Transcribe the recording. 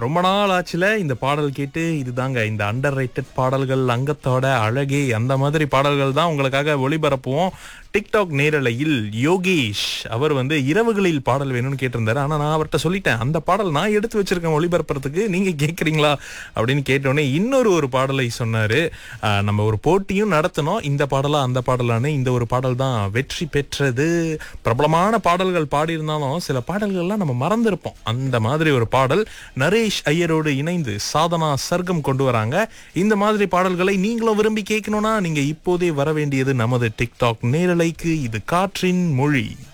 ரொம்ப நாள் ஆச்சுல இந்த பாடல் கேட்டு இதுதாங்க இந்த அண்டர் பாடல்கள் அங்கத்தோட அழகே அந்த மாதிரி பாடல்கள் தான் உங்களுக்காக ஒளிபரப்புவோம் டிக்டாக் நேரலையில் யோகேஷ் அவர் வந்து இரவுகளில் பாடல் வேணும்னு கேட்டிருந்தாரு ஆனா நான் அவர்கிட்ட சொல்லிட்டேன் அந்த பாடல் நான் எடுத்து வச்சிருக்கேன் ஒளிபரப்புறதுக்கு நீங்க கேக்குறீங்களா அப்படின்னு கேட்டோடனே இன்னொரு ஒரு பாடலை சொன்னாரு ஆஹ், நம்ம ஒரு போட்டியும் நடத்தினோம் இந்த பாடலா அந்த பாடலான்னு இந்த ஒரு பாடல் தான் வெற்றி பெற்றது பிரபலமான பாடல்கள் பாடியிருந்தாலும் சில பாடல்கள்லாம் நம்ம மறந்திருப்போம் அந்த மாதிரி ஒரு பாடல் நரேஷ் ஐயரோடு இணைந்து சாதனா சர்க்கம் கொண்டு வராங்க இந்த மாதிரி பாடல்களை நீங்களும் விரும்பி கேட்கணும்னா நீங்க இப்போதே வர வேண்டியது நமது டிக்டாக் நேரலைக்கு இது காற்றின் மொழி